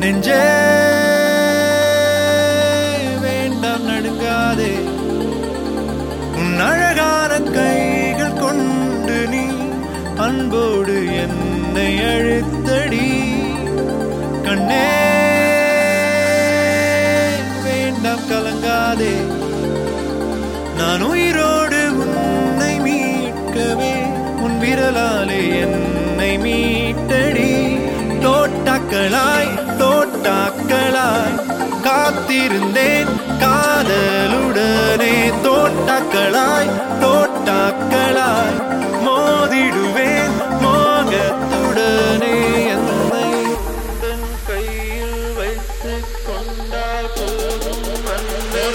நெஞ்சே வேண்டாம் நடுங்காதே உன் அழகான கைகள் கொண்டு நீ அன்போடு என்னை அழுத்தடி கண்ணே வேண்டாம் கலங்காதே நான் உயிரோடு உன்னை மீட்கவே உன் விரலாலே என்னை மீட்டடி தோட்டாக்களாய் தோட்டாக்களாய் காத்திருந்தேன் காதலுடனே தோட்டாக்களாய் தோட்டாக்களாய் மோதிடுவேன் மோகத்துடனே என்னை தன் கையில் வைத்துக் கொண்டால் போதும் அன்பே.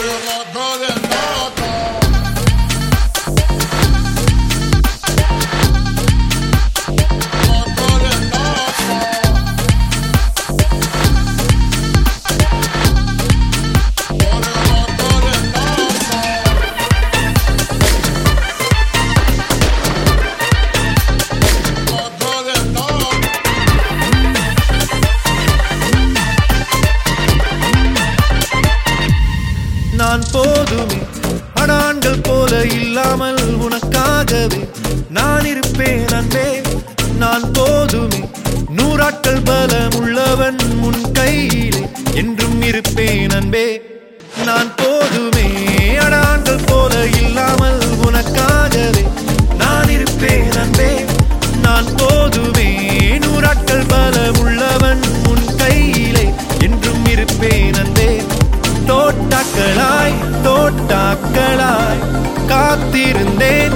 நான் போதுமே அடான்கள் போல இல்லாமல் உனக்காகவே நான் இருப்பேன் அன்பே நான் போதுமே நூறாட்கள் பலம் உள்ளவன் உன் கையிலே என்றும் இருப்பேன் அன்பே நான் போதுமே அடான்கள் போல இல்லாமல் உனக்காகவே நான் இருப்பேன் அன்பே நான் போதுமே நூறாட்கள் பலம் உள்ளவன் உன் கையிலே என்றும் இருப்பேன் அன்பே தோட்டாக்களாய் தோட்டாக்களாய் காத்திருந்தேன்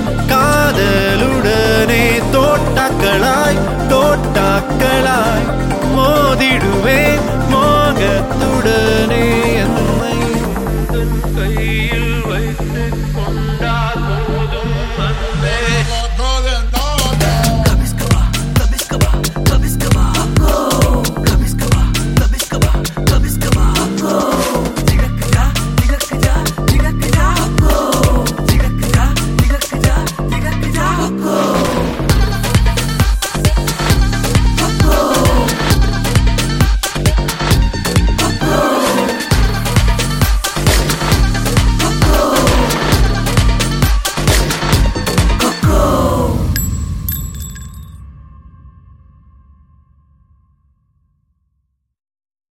காதலுடனே தோட்டாக்களாய் தோட்டாக்களாய் மோதிடுவேன்